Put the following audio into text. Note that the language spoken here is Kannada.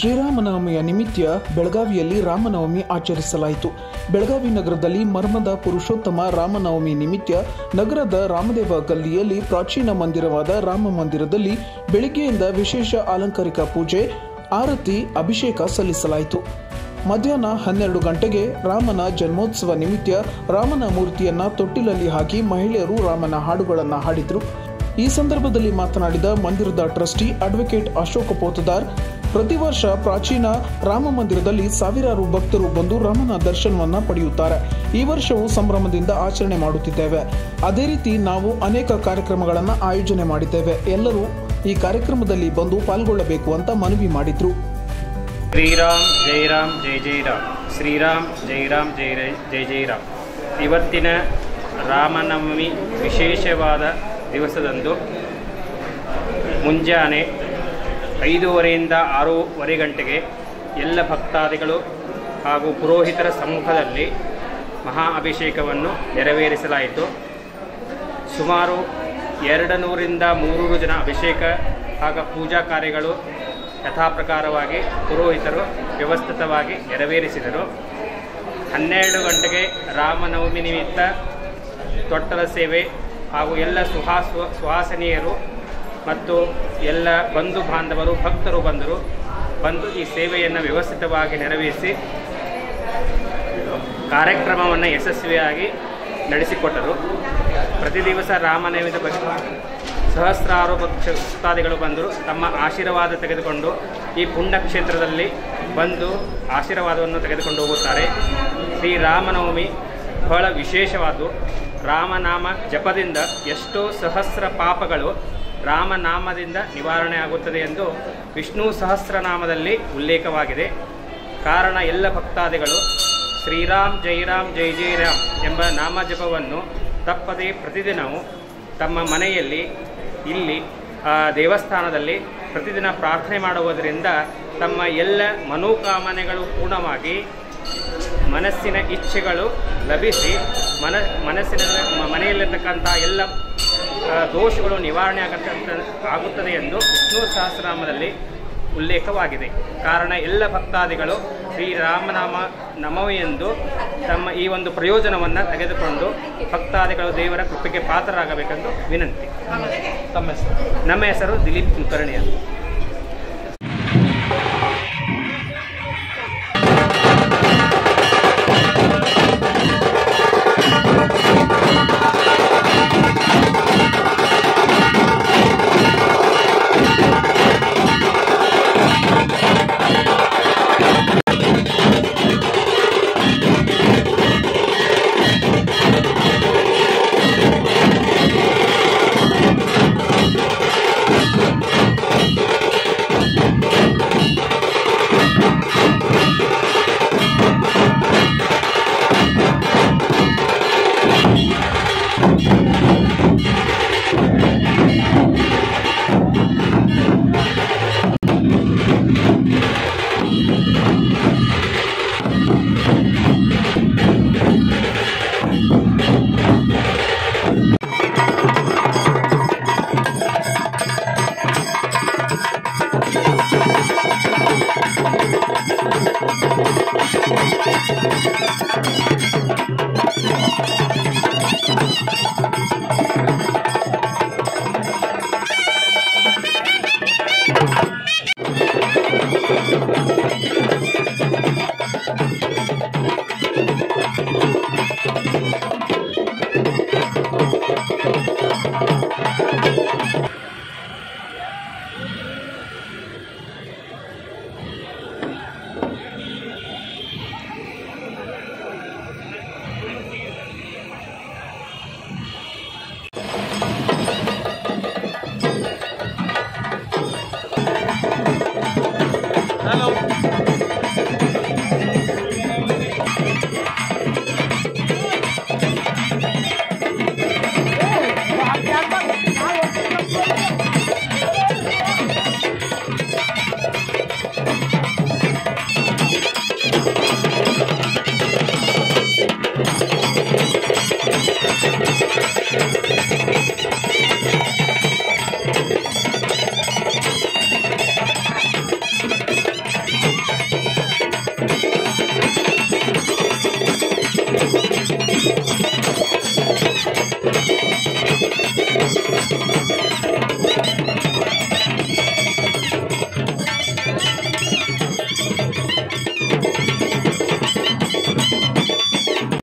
ಶ್ರೀರಾಮನವಮಿಯ ನಿಮಿತ್ತ ಬೆಳಗಾವಿಯಲ್ಲಿ ರಾಮನವಮಿ ಆಚರಿಸಲಾಯಿತು ಬೆಳಗಾವಿ ನಗರದಲ್ಲಿ ಮರ್ಮದ ಪುರುಷೋತ್ತಮ ರಾಮನವಮಿ ನಿಮಿತ್ತ ನಗರದ ರಾಮದೇವ ಗಲ್ಲಿಯಲ್ಲಿ ಪ್ರಾಚೀನ ಮಂದಿರವಾದ ರಾಮ ಮಂದಿರದಲ್ಲಿ ಬೆಳಿಗ್ಗೆಯಿಂದ ವಿಶೇಷ ಅಲಂಕಾರಿಕ ಪೂಜೆ ಆರತಿ ಅಭಿಷೇಕ ಸಲ್ಲಿಸಲಾಯಿತು ಮಧ್ಯಾಹ್ನ ಹನ್ನೆರಡು ಗಂಟೆಗೆ ರಾಮನ ಜನ್ಮೋತ್ಸವ ನಿಮಿತ್ತ ರಾಮನ ಮೂರ್ತಿಯನ್ನ ತೊಟ್ಟಿಲಲ್ಲಿ ಹಾಕಿ ಮಹಿಳೆಯರು ರಾಮನ ಹಾಡುಗಳನ್ನು ಹಾಡಿದರು ಈ ಸಂದರ್ಭದಲ್ಲಿ ಮಾತನಾಡಿದ ಮಂದಿರದ ಟ್ರಸ್ಟಿ ಅಡ್ವೊಕೇಟ್ ಅಶೋಕ ಪೋತದಾರ್ ಪ್ರತಿ ವರ್ಷ ಪ್ರಾಚೀನ ರಾಮ ಮಂದಿರದಲ್ಲಿ ಸಾವಿರಾರು ಭಕ್ತರು ಬಂದು ರಾಮನ ದರ್ಶನವನ್ನ ಪಡೆಯುತ್ತಾರೆ ಈ ವರ್ಷವೂ ಸಂಭ್ರಮದಿಂದ ಆಚರಣೆ ಮಾಡುತ್ತಿದ್ದೇವೆ ಅದೇ ರೀತಿ ನಾವು ಅನೇಕ ಕಾರ್ಯಕ್ರಮಗಳನ್ನು ಆಯೋಜನೆ ಮಾಡಿದ್ದೇವೆ ಎಲ್ಲರೂ ಈ ಕಾರ್ಯಕ್ರಮದಲ್ಲಿ ಬಂದು ಪಾಲ್ಗೊಳ್ಳಬೇಕು ಅಂತ ಮನವಿ ಮಾಡಿದ್ರು ಶ್ರೀರಾಮ್ ಜೈ ರಾಮ್ ಜೈ ಜೈ ರಾಮ್ ಶ್ರೀರಾಮ್ ಜೈ ರಾಮ್ ಜೈ ರೈ ಜೈ ಜೈ ರಾಮ್ ಇವತ್ತಿನ ರಾಮನವಮಿ ವಿಶೇಷವಾದ ದಿವಸದಂದು ಮುಂಜಾನೆ ಐದೂವರೆಯಿಂದ ಆರೂವರೆ ಗಂಟೆಗೆ ಎಲ್ಲ ಭಕ್ತಾದಿಗಳು ಹಾಗೂ ಪುರೋಹಿತರ ಸಮ್ಮುಖದಲ್ಲಿ ಮಹಾ ಅಭಿಷೇಕವನ್ನು ನೆರವೇರಿಸಲಾಯಿತು ಸುಮಾರು ಎರಡು ನೂರಿಂದ ಮೂರು ಜನ ಅಭಿಷೇಕ ಹಾಗೂ ಪೂಜಾ ಕಾರ್ಯಗಳು ಯಥಾಪ್ರಕಾರವಾಗಿ ಪುರೋಹಿತರು ವ್ಯವಸ್ಥಿತವಾಗಿ ನೆರವೇರಿಸಿದರು ಹನ್ನೆರಡು ಗಂಟೆಗೆ ರಾಮನವಮಿ ನಿಮಿತ್ತ ತೊಟ್ಟಲ ಸೇವೆ ಹಾಗೂ ಎಲ್ಲ ಸುಹಾಸು ಸುಹಾಸನೀಯರು ಮತ್ತು ಎಲ್ಲ ಬಂಧು ಬಾಂಧವರು ಭಕ್ತರು ಬಂದರು ಬಂದು ಈ ಸೇವೆಯನ್ನು ವ್ಯವಸ್ಥಿತವಾಗಿ ನೆರವೇರಿಸಿ ಕಾರ್ಯಕ್ರಮವನ್ನು ಯಶಸ್ವಿಯಾಗಿ ನಡೆಸಿಕೊಟ್ಟರು ಪ್ರತಿ ದಿವಸ ರಾಮನವಮಿದ ಬಗ್ಗೆ ಸಹಸ್ರಾರು ಭಕ್ಷ ಭಕ್ತಾದಿಗಳು ಬಂದರು ತಮ್ಮ ಆಶೀರ್ವಾದ ತೆಗೆದುಕೊಂಡು ಈ ಪುಣ್ಯಕ್ಷೇತ್ರದಲ್ಲಿ ಬಂದು ಆಶೀರ್ವಾದವನ್ನು ತೆಗೆದುಕೊಂಡು ಹೋಗುತ್ತಾರೆ ಶ್ರೀರಾಮನವಮಿ ಬಹಳ ವಿಶೇಷವಾದ್ದು ರಾಮನಾಮ ಜಪದಿಂದ ಎಷ್ಟೋ ಸಹಸ್ರ ಪಾಪಗಳು ರಾಮನಾಮದಿಂದ ನಿವಾರಣೆ ಆಗುತ್ತದೆ ಎಂದು ವಿಷ್ಣು ಸಹಸ್ರನಾಮದಲ್ಲಿ ಉಲ್ಲೇಖವಾಗಿದೆ ಕಾರಣ ಎಲ್ಲ ಭಕ್ತಾದಿಗಳು ಶ್ರೀರಾಮ್ ಜೈ ರಾಮ್ ಜೈ ಜೈ ರಾಮ್ ಎಂಬ ನಾಮ ಜಪವನ್ನು ತಪ್ಪದೇ ಪ್ರತಿದಿನವೂ ತಮ್ಮ ಮನೆಯಲ್ಲಿ ಇಲ್ಲಿ ಆ, ದೇವಸ್ಥಾನದಲ್ಲಿ ಪ್ರತಿದಿನ ಪ್ರಾರ್ಥನೆ ಮಾಡುವುದರಿಂದ ತಮ್ಮ ಎಲ್ಲ ಮನೋಕಾಮನೆಗಳು ಪೂರ್ಣವಾಗಿ ಮನಸ್ಸಿನ ಇಚ್ಛೆಗಳು ಲಭಿಸಿ ಮನ ಮನಸ್ಸಿನ ಮ- ಮನೆಯಲ್ಲಿರ್ತಕ್ಕಂಥ ಎಲ್ಲ ಆ, ದೋಷಗಳು ನಿವಾರಣೆ ಆಗತಕ್ಕಂಥ ಆಗುತ್ತದೆ ಎಂದು ವಿಷ್ಣು ಸಹಸ್ರನಾಮದಲ್ಲಿ ಉಲ್ಲೇಖವಾಗಿದೆ ಕಾರಣ ಎಲ್ಲ ಭಕ್ತಾದಿಗಳು ಶ್ರೀರಾಮನಾಮ ನಮೋ ಎಂದು ತಮ್ಮ ಈ ಒಂದು ಪ್ರಯೋಜನವನ್ನು ತೆಗೆದುಕೊಂಡು ಭಕ್ತಾದಿಗಳು ದೇವರ ಕೃಪೆಗೆ ಪಾತ್ರರಾಗಬೇಕೆಂದು ವಿನಂತಿ ತಮ್ಮ ಹೆಸರು ನಮ್ಮ ಹೆಸರು ದಿಲೀಪ್ ಕುಲಕರ್ಣಿ ಅಂತ